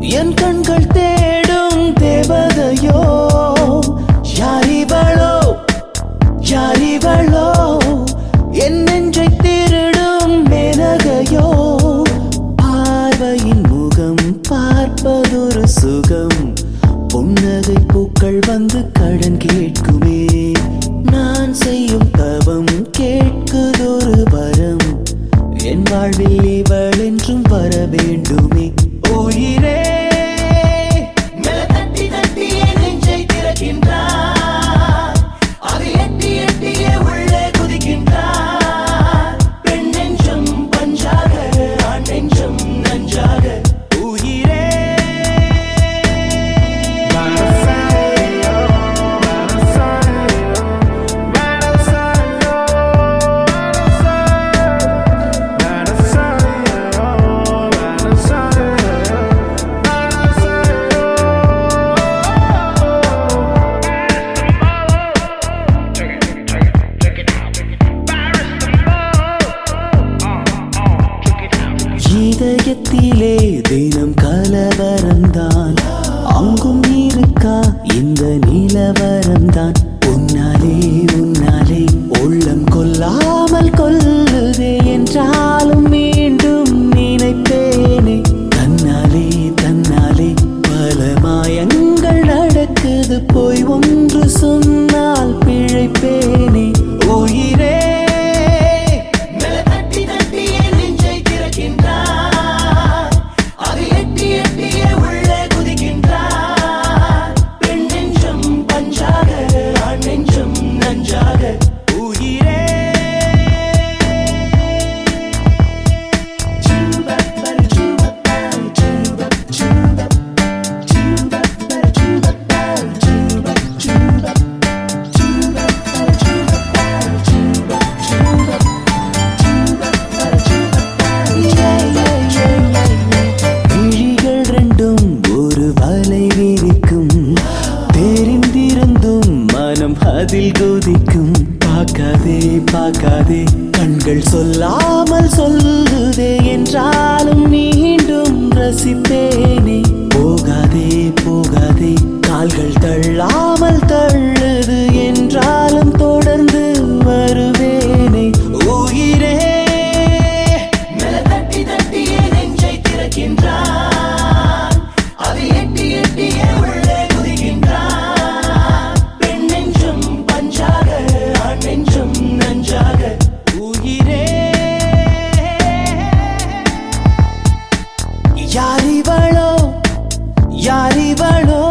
என் கண்கள் தேடும் தேவதையோ யாரிவளோ யாரிவளோ என் நெஞ்சை திருடும் மேனகையோ பார்வையின் முகம் பார்ப்பதொரு சுகம் புன்னகை பூக்கள் வந்து கடன் கேட்குமே நான் செய்யும் தவம் கேட்குதொரு வரம் என் வாழ்வில் இவள் என்றும் வர வேண்டுமே உயிரே மெல்ல தட்டி தட்டியே நெஞ்சை திறக்கின்றார் அது எட்டி எட்டியே உள்ளே குதிக்கின்றார் பெண் நெஞ்சம் பஞ்சாக ஆண் நெஞ்சம் நஞ்சாக உயிரே இதயத்திலே தினம் கலவரம்தான் அங்கும் இருக்கா இந்த நிலவரம்தான் உன்னாலே உன்னாலே உள்ளம் கொல்லாமல் கொல்லுதே என்றாலும் மீண்டும் நினைப்பேனே தன்னாலே தன்னாலே பல மாயங்கள் நடக்குது போய் ஒன்று சொன்னால் பிழைப்பேனே உயிரே மெல்ல தட்டி தட்டியே நெஞ்சை திறக்கின்றார் அது எட்டி எட்டியே உள்ளே குதிக்கின்றார் பெண் நெஞ்சம் பஞ்சாக ஆண் நெஞ்சம் நஞ்சாக உயிரே ஜூபப்பர் ஜூபப்பர் ஜூபப் ஜூபப் ஜூபப்பர் ஜூபப்பர் ஜூபப் ஜூபப் ஜூபப்பர் ஜூபப்பர் ஜூபப் ஜூபப் விழிகள் ரெண்டும் ஒரு வலை விரிக்கும் தெரிந்திருந்தும் மனம் அதில் கொதிக்கும் பார்க்காதே பார்க்காதே கண்கள் சொல்லாமல் சொல்லுதே என்றாலும் மீண்டும் ரசிப்பேனே போகாதே போகாதே கால்கள் தள்ளாமல் தள்ளுது என்றாலும் தொடர்ந்து வருவேனே உயிரே மெல்ல தட்டி தட்டியே நெஞ்சை திறக்கின்றான் அது எட்டி எட்டியே உள்ளே குதிக்கின்றான் பெண் நெஞ்சம் பஞ்சாக ஆண் நெஞ்சம் நஞ்சாக உயிரே யாரிவளோ யாரிவளோ